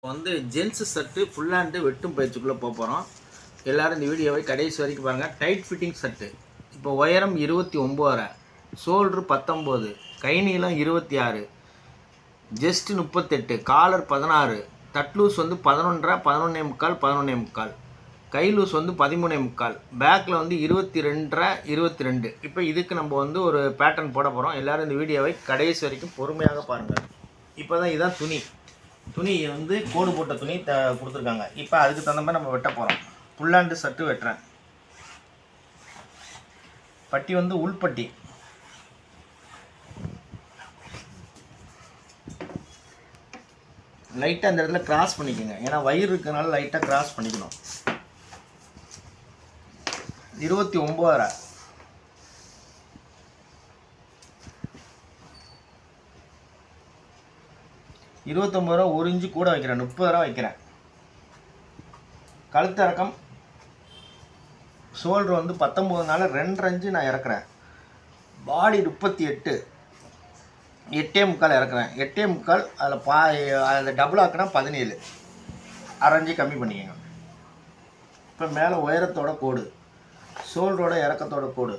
வந்து gents shirt full hand வெட்டும் பயிற்சிக்குள்ளே போக போகிறோம் எல்லோரும் இந்த வீடியோவை கடைசி வரைக்கும் பாருங்கள் டைட் ஃபிட்டிங் ஷர்ட்டு இப்போ உயரம் இருபத்தி ஒம்போதரை ஷோல்ட்ரு பத்தொம்போது கை நீளம் இருபத்தி ஆறு ஜஸ்ட் முப்பத்தெட்டு காலர் பதினாறு தட்லூஸ் வந்து பதினொன்றரை பதினொன்னே முக்கால் பதினொன்னே முக்கால் கை லூஸ் வந்து பதிமூணே முக்கால் பேக்கில் வந்து இருபத்தி ரெண்டரை இருபத்தி ரெண்டு இப்போ இதுக்கு நம்ம வந்து ஒரு பேட்டர்ன் போட போகிறோம் எல்லோரும் இந்த வீடியோவை கடைசி வரைக்கும் பொறுமையாக பாருங்கள் இப்போ தான் இதான் துணி துணி வந்து கோடு போட்ட துணி த கொடுத்துருக்காங்க இப்போ அதுக்கு தகுந்த மாதிரி நம்ம வெட்ட போகிறோம் புல்லாண்டு சட்டு வெட்டுறேன் பட்டி வந்து உள்பட்டி லைட்டாக அந்த இடத்துல கிராஸ் பண்ணிக்கோங்க ஏன்னா வயிறு இருக்கனால லைட்டாக கிராஸ் பண்ணிக்கணும் இருபத்தி ஒம்போதரை இருபத்தொம்பது ரூபா ஒரு இன்ச்சு கூட வைக்கிறேன் முப்பது ரூபா வைக்கிறேன் கழுத்து இறக்கம் ஷோல்டர் வந்து பத்தொம்போதுனால ரெண்டரை இன்ச்சு நான் இறக்குறேன் பாடி முப்பத்தி எட்டு எட்டே முக்கால் இறக்குறேன் எட்டே முக்கால் அதில் பா அதில் டபுள் ஆக்கினா பதினேழு அரைஞ்சி கம்மி பண்ணிக்கோங்க இப்போ மேலே உயரத்தோட கோடு ஷோல்டரோட இறக்கத்தோட கோடு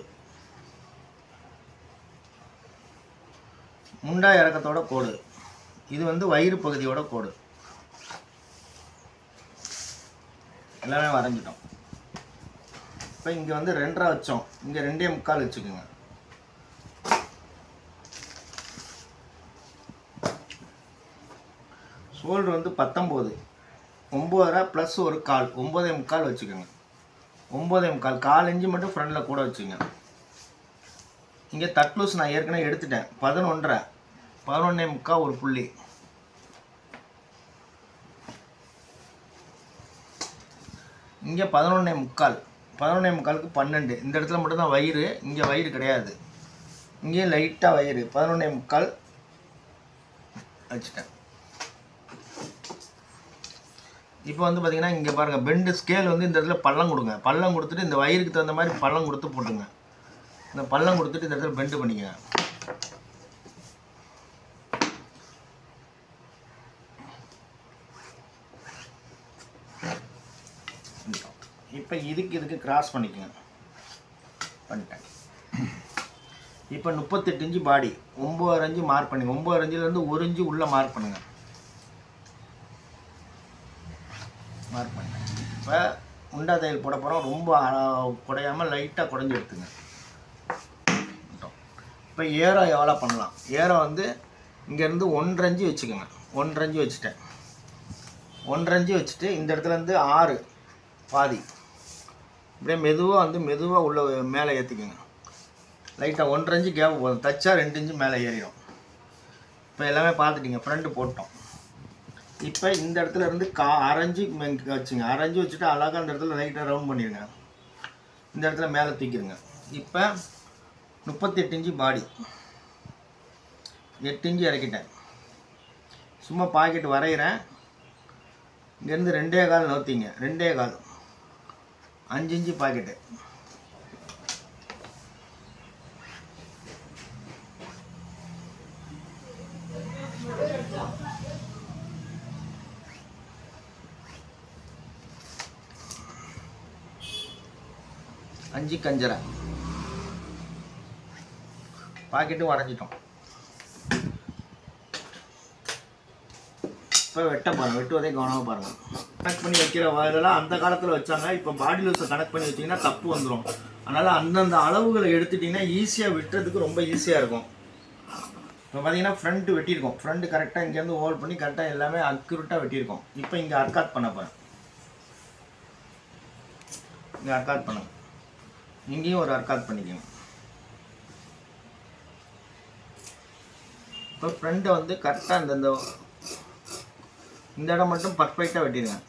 முண்டா இறக்கத்தோட கோடு இது வந்து வயிறு பகுதியோட கோடு எல்லாமே வரைஞ்சிட்டோம் இப்போ இங்கே வந்து ரெண்டரை வச்சோம் இங்கே ரெண்டே முக்கால் வச்சுக்கோங்க ஷோல்டர் வந்து பத்தொம்போது ஒம்போதரை ப்ளஸ் ஒரு கால் ஒம்போதே முக்கால் வச்சுக்கோங்க ஒம்போதே முக்கால் கால் இன்ச்சு மட்டும் ஃப்ரண்டில் கூட வச்சுங்க இங்கே தட்லூஸ் நான் ஏற்கனவே எடுத்துட்டேன் பதினொன்றரை பதினொன்னே முக்கால் ஒரு புள்ளி இங்கே பதினொன்னே முக்கால் பதினொன்னே முக்காலுக்கு பன்னெண்டு இந்த இடத்துல மட்டும்தான் வயிறு இங்கே வயிறு கிடையாது இங்கேயும் லைட்டாக வயிறு பதினொன்னே முக்கால் வச்சுட்டேன் இப்போ வந்து பார்த்தீங்கன்னா இங்கே பாருங்கள் பெண்டு ஸ்கேல் வந்து இந்த இடத்துல பள்ளம் கொடுங்க பள்ளம் கொடுத்துட்டு இந்த வயிறுக்கு தகுந்த மாதிரி பள்ளம் கொடுத்து போட்டுங்க இந்த பள்ளம் கொடுத்துட்டு இந்த இடத்துல பெண்டு பண்ணிக்கங்க இப்போ இதுக்கு இதுக்கு கிராஸ் பண்ணிக்கோங்க பண்ணிட்டேன் இப்போ முப்பத்தெட்டு இன்ச்சு பாடி ஒம்பது அஞ்சு மார்க் பண்ணுங்க ஒம்பது அஞ்சுலேருந்து ஒரு இன்ச்சு உள்ளே மார்க் பண்ணுங்கள் மார்க் பண்ணுங்க இப்போ உண்டா தையல் போட போகிறோம் ரொம்ப அ- குடையாம லைட்டாக குடஞ்சி எடுத்துங்க இப்போ ஏரோ எவ்வளோ பண்ணலாம் ஏரோ வந்து இங்கேருந்து ஒன்றரை வச்சுக்கோங்க ஒன்றரை வச்சுட்டேன் ஒன்றரை வச்சுட்டு இந்த இடத்துல இருந்து ஆறு பாதி அப்படியே மெதுவாக வந்து மெதுவாக உள்ள மேலே ஏற்றிக்கோங்க லைட்டாக ஒன்றரை இன்ச்சு கேப் போதும் தச்சா ரெண்டு இன்ச்சு மேலே ஏறிடும் இப்போ எல்லாமே பார்த்துட்டீங்க ஃப்ரண்ட் போட்டோம் இப்போ இந்த இடத்துல இருந்து கா அரைஞ்சு மெ- வச்சுங்க அரைஞ்சு வச்சுட்டு அழகாக இந்த இடத்துல லைட்டாக ரவுண்ட் பண்ணிடுங்க இந்த இடத்துல மேலே தூக்கிடுங்க இப்போ முப்பத்தெட்டு இன்ச்சு பாடி எட்டு இன்ச்சு இறக்கிட்டேன் சும்மா பாக்கெட் வரைகிறேன் இங்கேருந்து ரெண்டே கால் நோத்திங்க ரெண்டே கால் அஞ்சு இன்ச்சு பாக்கெட்டு அஞ்சு கஞ்சரை பாக்கெட்டும் வரைஞ்சிட்டோம் இப்போ வெட்ட பாருங்க வெட்டுவதே கவனமாக பாருங்க கனெக்ட் பண்ணி வைக்கிற இதெல்லாம் அந்த காலத்தில் வச்சாங்க இப்போ பாடி லூஸை கனெக்ட் பண்ணி வச்சிங்கன்னா தப்பு வந்துடும் அதனால் அந்தந்த அளவுகளை எடுத்துட்டிங்கன்னா ஈஸியாக வெட்டுறதுக்கு ரொம்ப ஈஸியாக இருக்கும் இப்போ பார்த்தீங்கன்னா ஃப்ரண்ட் வெட்டியிருக்கோம் ஃப்ரண்ட் கரெக்டாக இங்கேருந்து ஹோல்ட் பண்ணி கரெக்டாக எல்லாமே அக்யூரேட்டாக வெட்டியிருக்கோம் இப்போ இங்கே அர்க்காத் பண்ண போகிறேன் இங்கே அர்க்காத் பண்ணுங்க இங்கேயும் ஒரு அர்க்காத் பண்ணிக்கோங்க இப்போ ஃப்ரண்ட்டை வந்து கரெக்டாக இந்த இந்த இந்த இடம் மட்டும் பர்ஃபெக்டாக வெட்டிடுங்க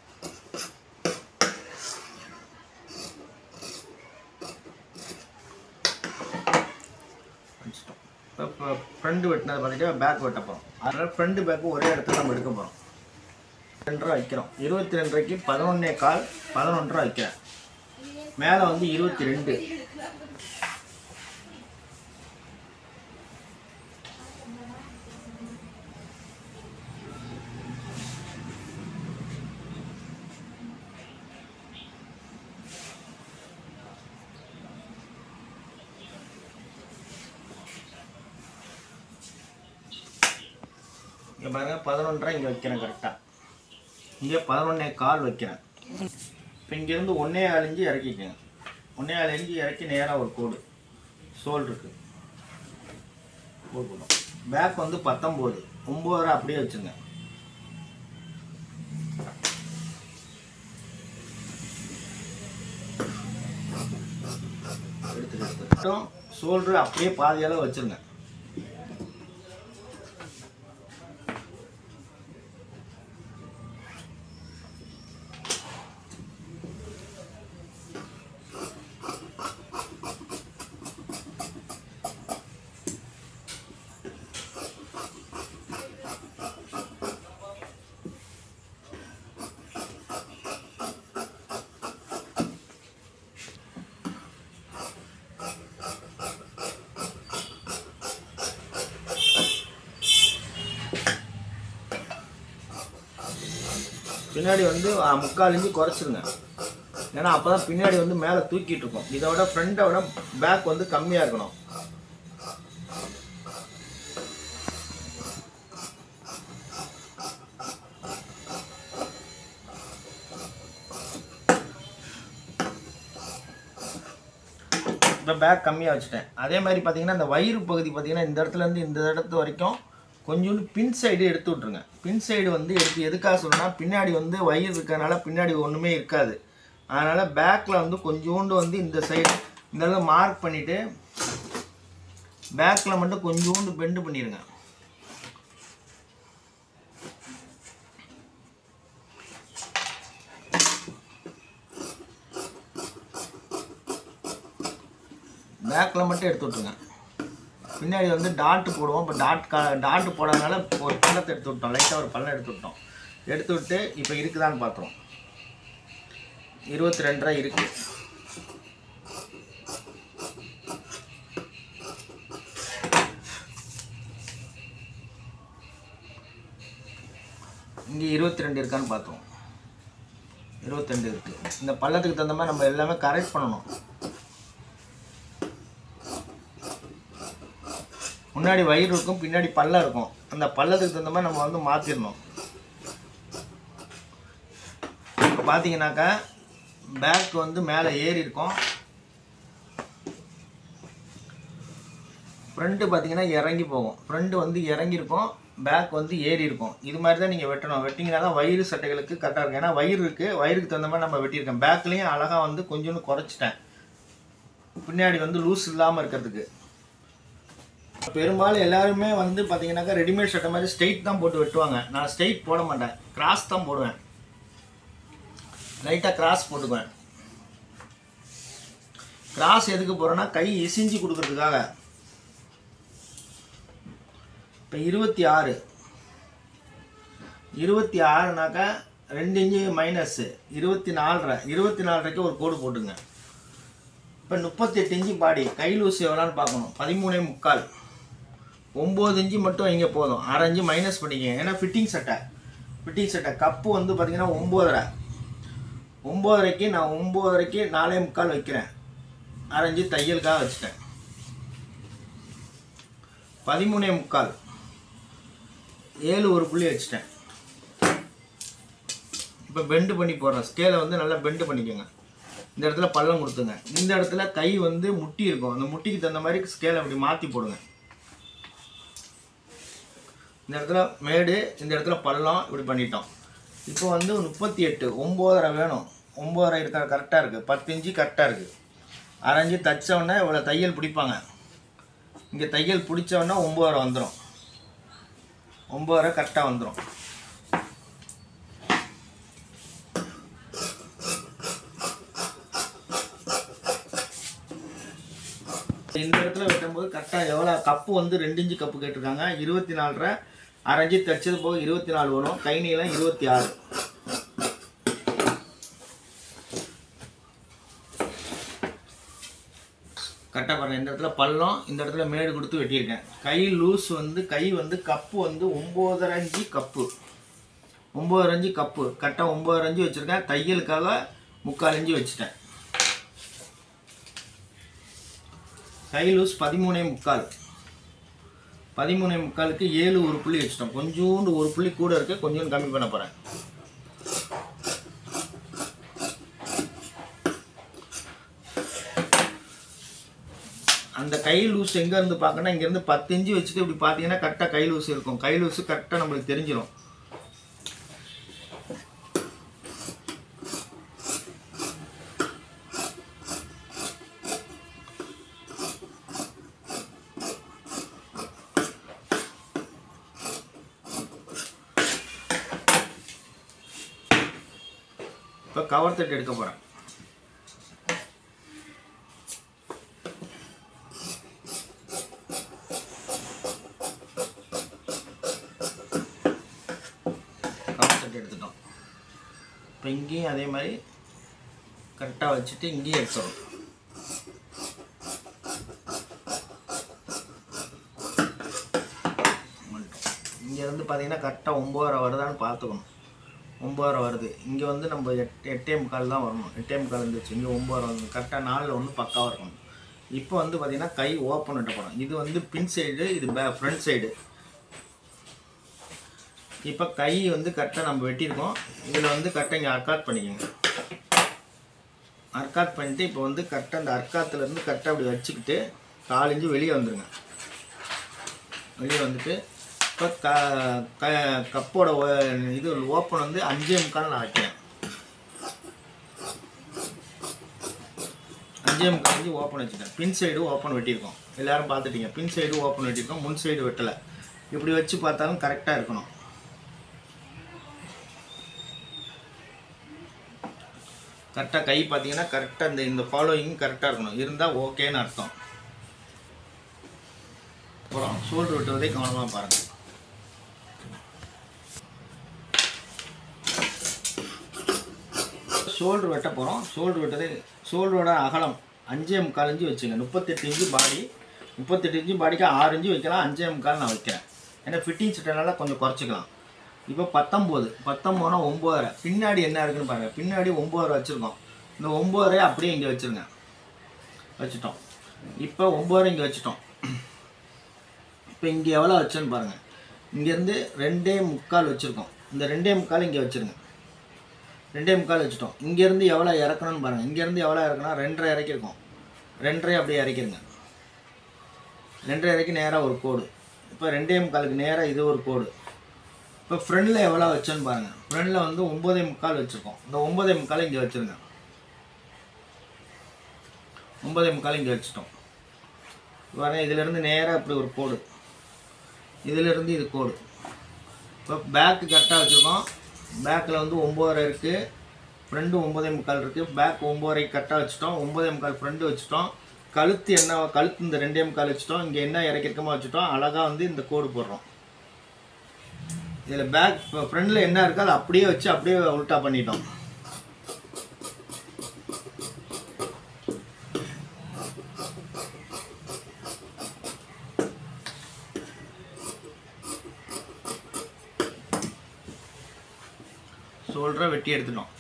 வச்சுட்டோம் இப்போ இப்போ ஃப்ரண்ட் வெட்டினது பார்த்துட்டு பேக் வெட்ட போகிறோம் அதனால் ஃப்ரண்ட் பேக்கு ஒரே இடத்துல நம்ம எடுக்க போகிறோம் ரெண்டரை வைக்கிறோம் இருபத்தி ரெண்டரைக்கு பதினொன்னே கால் பதினொன்றரை வைக்கிறேன் மேலே வந்து இருபத்தி ரெண்டு இங்கே பாருங்க பதினொன்றரை இங்கே வைக்கிறேன் கரெக்டாக இங்கே பதினொன்னே கால் வைக்கிறேன் இப்போ இங்கேருந்து ஒன்றே அழிஞ்சு இறக்கிக்கங்க ஒன்றே அழிஞ்சு இறக்கி நேராக ஒரு கோடு சோல் இருக்கு கோடு போடும் பேக் வந்து பத்தொம்போது ஒம்போதரை அப்படியே வச்சுங்க எடுத்துட்டு எடுத்துட்டு சோல்டர் அப்படியே பாதியால வச்சிருங்க பின்னாடி வந்து ஆ, முக்கால் இன்ச்சு குறைச்சிருங்க ஏன்னா அப்போ தான் பின்னாடி வந்து மேலே தூக்கிட்டு இருக்கும் இதை விட ஃப்ரண்ட்டை விட பேக் வந்து கம்மியாக இருக்கணும் இப்போ பேக் கம்மியாக வச்சுட்டேன் அதே மாதிரி பார்த்தீங்கன்னா இந்த வயிறு பகுதி பார்த்தீங்கன்னா இந்த இடத்துல இருந்து இந்த இடத்து வரைக்கும் கொஞ்சோண்டு பின் சைடு எடுத்து விட்ருங்க பின் சைடு வந்து எடுத்து எதுக்காக சொல்லணும்னா பின்னாடி வந்து வயிறு இருக்கறனால பின்னாடி ஒன்றுமே இருக்காது அதனால் பேக்கில் வந்து கொஞ்சோண்டு வந்து இந்த சைடு இந்த இடத்துல மார்க் பண்ணிவிட்டு பேக்கில் மட்டும் கொஞ்சோண்டு பெண்டு பண்ணிடுங்க பேக்கில் மட்டும் எடுத்து விட்ருங்க பின்னாடி வந்து டாட்டு போடுவோம் இப்போ டாட் கா டாட்டு போடாதனால ஒரு பள்ளத்தை எடுத்து விட்டோம் லைட்டாக ஒரு பள்ளம் எடுத்து விட்டோம் எடுத்து விட்டு இப்போ இருக்குதான்னு பார்த்தோம் இருபத்தி ரெண்டரை இருக்கு இங்கே இருபத்தி ரெண்டு இருக்கான்னு பார்த்தோம் இருபத்தி ரெண்டு இருக்கு இந்த பள்ளத்துக்கு தகுந்த மாதிரி நம்ம எல்லாமே கரெக்ட் பண்ணணும் முன்னாடி வயிறு இருக்கும் பின்னாடி பல்லம் இருக்கும் அந்த பள்ளத்துக்கு தகுந்த மாதிரி நம்ம வந்து மாற்றிடணும் இப்போ பார்த்தீங்கன்னாக்கா பேக் வந்து மேலே ஏறி இருக்கும் ஃப்ரண்ட்டு பார்த்தீங்கன்னா இறங்கி போகும் ஃப்ரண்ட் வந்து இறங்கி இருக்கும் பேக் வந்து ஏறி இருக்கும் இது மாதிரி தான் நீங்கள் வெட்டணும் வெட்டிங்கன்னா தான் வயிறு சட்டைகளுக்கு கரெக்டாக இருக்கும் ஏன்னா வயிறு இருக்குது வயிறுக்கு தகுந்த மாதிரி நம்ம வெட்டியிருக்கோம் பேக்லேயும் அழகாக வந்து கொஞ்சோண்டு குறைச்சிட்டேன் பின்னாடி வந்து லூஸ் இல்லாமல் இருக்கிறதுக்கு பெரும்பாலும் எல்லாருமே வந்து பார்த்தீங்கன்னாக்கா ரெடிமேட் சட்டை மாதிரி ஸ்ட்ரெயிட் தான் போட்டு வெட்டுவாங்க நான் ஸ்ட்ரெயிட் போட மாட்டேன் கிராஸ் தான் போடுவேன் லைட்டாக கிராஸ் போட்டுக்குவேன் கிராஸ் எதுக்கு போகிறேன்னா கை இசிஞ்சு கொடுக்கறதுக்காக இப்போ இருபத்தி ஆறு இருபத்தி ஆறுனாக்கா ரெண்டு இன்ச்சு மைனஸ்ஸு இருபத்தி நாலரை இருபத்தி நாலரைக்கு ஒரு கோடு போட்டுங்க இப்போ முப்பத்தெட்டு இன்ச்சு பாடி கை லூஸ் எவ்வளோன்னு பார்க்கணும் பதிமூணே முக்கால் ஒம்பது இன்ச்சு மட்டும் வைங்க போதும் அரை இன்ச்சு மைனஸ் பண்ணிக்கங்க ஏன்னா ஃபிட்டிங் சட்டை ஃபிட்டிங் சட்டை கப்பு வந்து பார்த்தீங்கன்னா ஒம்போதரை ஒம்போதரைக்கு நான் ஒம்போதரைக்கு நாலே முக்கால் வைக்கிறேன் அரை இன்ச்சு தையலுக்காக வச்சுட்டேன் பதிமூணே முக்கால் ஏழு ஒரு புள்ளி வச்சுட்டேன் இப்போ பெண்டு பண்ணி போடுறேன் ஸ்கேலை வந்து நல்லா பெண்டு பண்ணிக்கோங்க இந்த இடத்துல பள்ளம் கொடுத்துங்க இந்த இடத்துல கை வந்து முட்டி இருக்கும் அந்த முட்டிக்கு தகுந்த மாதிரி ஸ்கேலை அப்படி மாற்றி போடுங்க இந்த இடத்துல மேடு இந்த இடத்துல பள்ளம் இப்படி பண்ணிட்டோம் இப்போ வந்து முப்பத்தி எட்டு ஒம்போதரை வேணும் ஒம்போதரை இருக்க கரெக்டாக இருக்குது பத்து இன்ச்சு கரெக்டாக இருக்குது அரைஞ்சி தச்சோடனே இவ்வளோ தையல் பிடிப்பாங்க இங்கே தையல் பிடிச்சோடனே ஒம்போதரை வந்துடும் ஒம்போதரை கரெக்டாக வந்துடும் இந்த இடத்துல வெட்டும்போது கரெக்டாக எவ்வளோ கப்பு வந்து ரெண்டு இன்ச்சு கப்பு கேட்டிருக்காங்க இருபத்தி நாலரை அரை இன்ச்சு தைச்சது போக இருபத்தி நாலு வரும் கை நீளம் இருபத்தி ஆறு கரெக்டாக பாருங்க இந்த இடத்துல பள்ளம் இந்த இடத்துல மேடு கொடுத்து வெட்டியிருக்கேன் கை லூஸ் வந்து கை வந்து கப்பு வந்து ஒம்போதரை அஞ்சு கப்பு ஒம்போதரை அஞ்சு கப்பு கரெக்டாக ஒம்போதரை அஞ்சு வச்சுருக்கேன் தையலுக்காக முக்கால் இஞ்சு வச்சுட்டேன் கை லூஸ் பதிமூணே முக்கால் பதிமூணே முக்காலுக்கு ஏழு ஒரு புள்ளி வச்சிட்டோம் கொஞ்சோண்டு ஒரு புள்ளி கூட இருக்கு கொஞ்சோண்டு கம்மி பண்ண போகிறேன் அந்த கை லூஸ் எங்கே இருந்து பார்க்கணும் இங்கேருந்து பத்து இன்ச்சு வச்சுட்டு இப்படி பார்த்தீங்கன்னா கரெக்டாக கை லூஸ் இருக்கும் கை லூஸ் கரெக்டாக நம்மளுக்கு தெரிஞ்சிடும் இப்போ கவர் தட்டு எடுக்க போகிறேன் கவர் தட்டு எடுத்துட்டோம் இப்போ இங்கேயும் அதே மாதிரி கரெக்டாக வச்சுட்டு இங்கேயும் எடுத்துடணும் இங்கேருந்து பார்த்தீங்கன்னா கரெக்டாக ஒம்போதரை வருதான்னு பார்த்துக்கணும் ஒம்போதரை வருது இங்கே வந்து நம்ம எட் எட்டே முக்கால் தான் வரணும் எட்டே முக்கால் இருந்துச்சு இங்கே ஒம்போதரை வந்து கரெக்டாக நாலில் ஒன்று பக்காவாக இருக்கணும் இப்போ வந்து பார்த்தீங்கன்னா கை ஓப்பன் விட்ட போகிறோம் இது வந்து பின் சைடு இது பே ஃப்ரண்ட் சைடு இப்போ கை வந்து கரெக்டாக நம்ம வெட்டியிருக்கோம் இதில் வந்து கரெக்டாக இங்கே அர்க்காட் பண்ணிக்கோங்க அர்க்காட் பண்ணிட்டு இப்போ வந்து கரெக்டாக அந்த அர்க்காத்துலேருந்து கரெக்டாக அப்படி வச்சுக்கிட்டு காலிஞ்சு வெளியே வந்துருங்க வெளியே வந்துட்டு இப்போ க க கப்போட ஒ- இது ஓப்பன் வந்து அஞ்சே முக்கால் நான் வைக்கிறேன் அஞ்சே முக்கால் அஞ்சு ஓப்பன் வச்சுட்டேன் பின் சைடு ஓப்பன் வெட்டியிருக்கோம் எல்லாரும் பார்த்துட்டீங்க பின் சைடு ஓப்பன் வெட்டியிருக்கோம் முன் சைடு வெட்டலை இப்படி வச்சு பார்த்தாலும் கரெக்டாக இருக்கணும் கரெக்டாக கை பார்த்தீங்கன்னா கரெக்டாக இந்த இந்த ஃபாலோயிங் கரெக்டாக இருக்கணும் இருந்தால் ஓகேன்னு அர்த்தம் அப்புறம் சோல்டர் விட்டுவதை கவனமாக பாருங்கள் ஷோல்டர் வெட்ட போகிறோம் ஷோல்டர் வெட்டது ஷோல்டரோட அகலம் அஞ்சே முக்கால் இன்ச்சு வச்சுங்க முப்பத்தெட்டு இன்ச்சு பாடி முப்பத்தெட்டு இன்ச்சு பாடிக்கு ஆறு இன்ச்சு வைக்கலாம் அஞ்சே முக்கால் நான் வைக்கிறேன் ஏன்னா ஃபிட்டிங் சட்டனால கொஞ்சம் குறைச்சிக்கலாம் இப்போ பத்தொம்போது பத்தொம்போதுனா ஒம்போதரை பின்னாடி என்ன இருக்குன்னு பாருங்கள் பின்னாடி ஒம்போதரை வச்சுருக்கோம் இந்த ஒம்போதரை அப்படியே இங்கே வச்சுருங்க வச்சுட்டோம் இப்போ ஒம்போதரை இங்கே வச்சுட்டோம் இப்போ இங்கே எவ்வளோ வச்சோன்னு பாருங்கள் இங்கேருந்து ரெண்டே முக்கால் வச்சுருக்கோம் இந்த ரெண்டே முக்கால் இங்கே வச்சுருங்க ரெண்டே முக்கால் வச்சுட்டோம் இங்கேருந்து எவ்வளோ இறக்கணும்னு பாருங்கள் இங்கேருந்து எவ்வளோ இறக்கணும் ரெண்டரை இறக்கிருக்கோம் ரெண்டரை அப்படியே இறக்கிருங்க ரெண்டரை இறக்கி நேராக ஒரு கோடு இப்போ ரெண்டே முக்காலுக்கு நேராக இது ஒரு கோடு இப்போ ஃப்ரண்டில் எவ்வளோ வச்சோன்னு பாருங்கள் ஃப்ரண்டில் வந்து ஒம்போதே முக்கால் வச்சுருக்கோம் இந்த ஒம்போதே முக்கால் இங்கே வச்சுருங்க ஒம்போதே முக்கால் இங்கே வச்சுட்டோம் வரேன் இதிலேருந்து நேராக இப்படி ஒரு கோடு இதிலேருந்து இது கோடு இப்போ பேக்கு கரெக்டாக வச்சுருக்கோம் பேக்கில் வந்து ஒம்போதரை இருக்குது ஃப்ரண்டு ஒம்போதே முக்கால் இருக்குது பேக் ஒம்போதரை கரெக்டாக வச்சுட்டோம் ஒம்போதே முக்கால் ஃப்ரண்டு வச்சுட்டோம் கழுத்து என்ன கழுத்து இந்த ரெண்டே முக்கால் வச்சுட்டோம் இங்கே என்ன இறக்கிருக்கமா வச்சுட்டோம் அழகாக வந்து இந்த கோடு போடுறோம் இதில் பேக் ஃப்ரண்டில் என்ன இருக்கோ அதை அப்படியே வச்சு அப்படியே உல்ட்டா பண்ணிட்டோம் ஷோல்டரை வெட்டி எடுத்துட்டோம்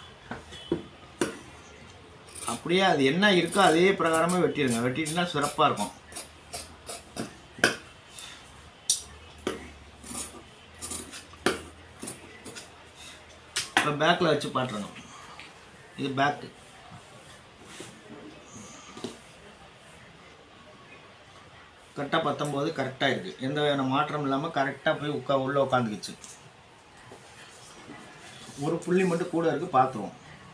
அப்படியே அது என்ன இருக்கோ அதே பிரகாரமாக வெட்டிடுங்க வெட்டிட்டுனா சிறப்பாக இருக்கும் இப்போ பேக்கில் வச்சு பாட்டுறணும் இது பேக்கு கரெக்டாக பத்தொம்போது கரெக்டாக இருக்குது எந்த வகையான மாற்றம் இல்லாமல் கரெக்டாக போய் உட்கா உள்ளே உட்காந்துக்குச்சு ஒரு புள்ளி மட்டும் கூட இருக்குது பார்த்துருவோம்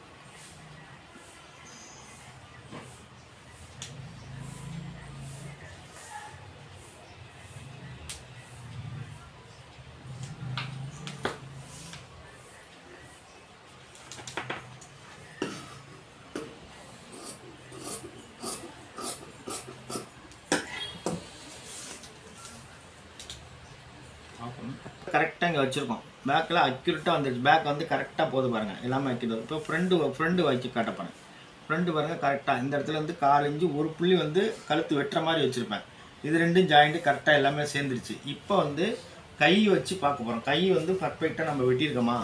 கரெக்டாக இங்கே வச்சுருக்கோம் பேக்கில் அக்யூரேட்டாக வந்துடுச்சு பேக் வந்து கரெக்டாக போது பாருங்கள் எல்லாமே வைக்கிறது இப்போ ஃப்ரெண்டு ஃப்ரெண்டு வச்சு காட்ட போகிறேன் ஃப்ரெண்டு பாருங்கள் கரெக்டாக இந்த இடத்துல இருந்து கால் இன்ச்சு ஒரு புள்ளி வந்து கழுத்து வெட்டுற மாதிரி வச்சுருப்பேன் இது ரெண்டும் ஜாயிண்ட்டு கரெக்டாக எல்லாமே சேர்ந்துருச்சு இப்போ வந்து கை வச்சு பார்க்க போகிறோம் கை வந்து பர்ஃபெக்டாக நம்ம வெட்டியிருக்கோமா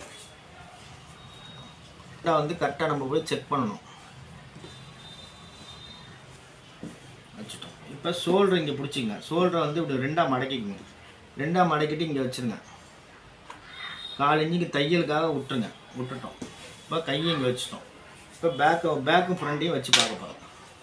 கரெக்டாக வந்து கரெக்டாக நம்ம போய் செக் பண்ணணும் வச்சுட்டோம் இப்போ ஷோல்டர் இங்கே பிடிச்சிங்க ஷோல்டரை வந்து இப்படி ரெண்டாக மடக்கிக்கோங்க ரெண்டாக மடக்கிட்டு இங்கே வச்சுருங்க கால் இன்ச்சுக்கு தையலுக்காக விட்டுருங்க விட்டுட்டோம் இப்போ கையை இங்கே வச்சுட்டோம் இப்போ பேக்கு பேக்கும் ஃப்ரண்ட்டையும் வச்சு பார்க்க போகிறோம்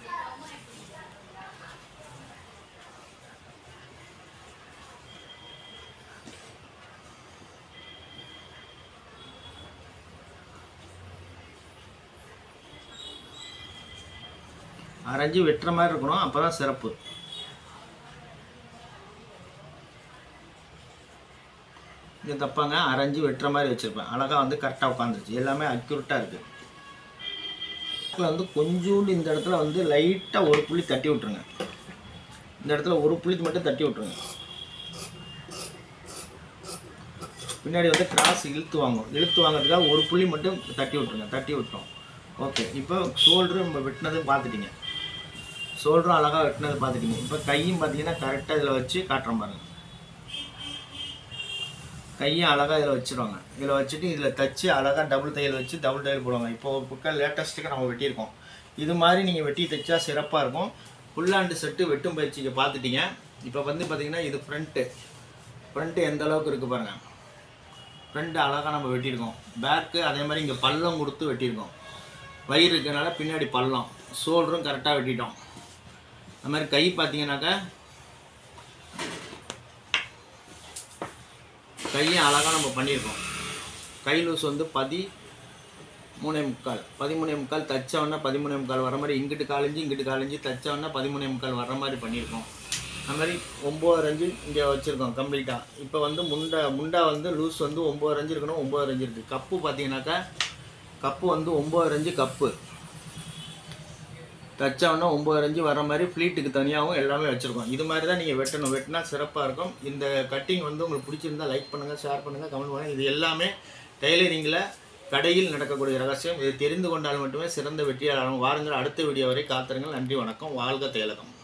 அரைஞ்சி வெட்டுற மாதிரி இருக்கணும் அப்போ தான் சிறப்பு இது தப்பாங்க அரைஞ்சி வெட்டுற மாதிரி வச்சுருப்பேன் அழகாக வந்து கரெக்டாக உட்காந்துருச்சு எல்லாமே அக்யூரேட்டாக இருக்குது இதில் வந்து கொஞ்சோண்டு இந்த இடத்துல வந்து லைட்டாக ஒரு புள்ளி தட்டி விட்ருங்க இந்த இடத்துல ஒரு புள்ளி மட்டும் தட்டி விட்ருங்க பின்னாடி வந்து கிராஸ் இழுத்து வாங்கும் இழுத்து வாங்கிறதுக்காக ஒரு புள்ளி மட்டும் தட்டி விட்ருங்க தட்டி விட்டோம் ஓகே இப்போ ஷோல்டரு நம்ம வெட்டினது பார்த்துட்டீங்க ஷோல்டரும் அழகாக வெட்டினது பார்த்துட்டீங்க இப்போ கையும் பார்த்தீங்கன்னா கரெக்டாக இதில் வச்சு காட்டுறேன் பாருங்க கையும் அழகாக இதில் வச்சுருவாங்க இதில் வச்சுட்டு இதில் தச்சு அழகாக டபுள் தையல் வச்சு டபுள் தையல் போடுவாங்க இப்போ புக்க லேட்டஸ்ட்டுக்கு நம்ம வெட்டியிருக்கோம் இது மாதிரி நீங்கள் வெட்டி தைச்சா சிறப்பாக இருக்கும் ஃபுல்லாண்டு செட்டு வெட்டும் பயிற்சிக்கு பார்த்துட்டீங்க இப்போ வந்து பார்த்தீங்கன்னா இது ஃப்ரண்ட்டு ஃப்ரண்ட்டு எந்த அளவுக்கு இருக்குது பாருங்கள் ஃப்ரண்ட்டு அழகாக நம்ம வெட்டியிருக்கோம் பேக்கு அதே மாதிரி இங்கே பள்ளம் கொடுத்து வெட்டியிருக்கோம் வயிறு இருக்கனால பின்னாடி பள்ளம் ஷோல்டரும் கரெக்டாக வெட்டிட்டோம் அது மாதிரி கை பார்த்தீங்கன்னாக்கா கையும் அழகாக நம்ம பண்ணியிருக்கோம் கை லூஸ் வந்து பதி மூணே முக்கால் பதிமூணே முக்கால் தச்சவொன்னே பதிமூணே முக்கால் வர மாதிரி இங்கிட்டு காலஞ்சி இங்கிட்டு காலஞ்சி தச்சவொன்னே பதிமூணே முக்கால் வர மாதிரி பண்ணியிருக்கோம் அது மாதிரி ஒம்பது அஞ்சு இங்கே வச்சுருக்கோம் கம்ப்ளீட்டாக இப்போ வந்து முண்டை முண்டா வந்து லூஸ் வந்து ஒம்பது அஞ்சு இருக்கணும் ஒம்பது அஞ்சு இருக்குது கப்பு பார்த்தீங்கன்னாக்கா கப்பு வந்து ஒம்பது அஞ்சு கப்பு தச்சவொன்னே ஒம்பது அஞ்சு வர மாதிரி ஃப்ளீட்டுக்கு தனியாகவும் எல்லாமே வச்சுருக்கோம் இது மாதிரி தான் நீங்கள் வெட்டணும் வெட்டினா சிறப்பாக இருக்கும் இந்த கட்டிங் வந்து உங்களுக்கு பிடிச்சிருந்தா லைக் பண்ணுங்கள் ஷேர் பண்ணுங்கள் கமெண்ட் பண்ணுங்கள் இது எல்லாமே டெய்லரிங்கில் கடையில் நடக்கக்கூடிய ரகசியம் இதை தெரிந்து கொண்டால் மட்டுமே சிறந்த வெற்றியாளரும் வாருங்கள் அடுத்த வீடியோ வரை காத்திருங்கள் நன்றி வணக்கம் வாழ்க தேலகம்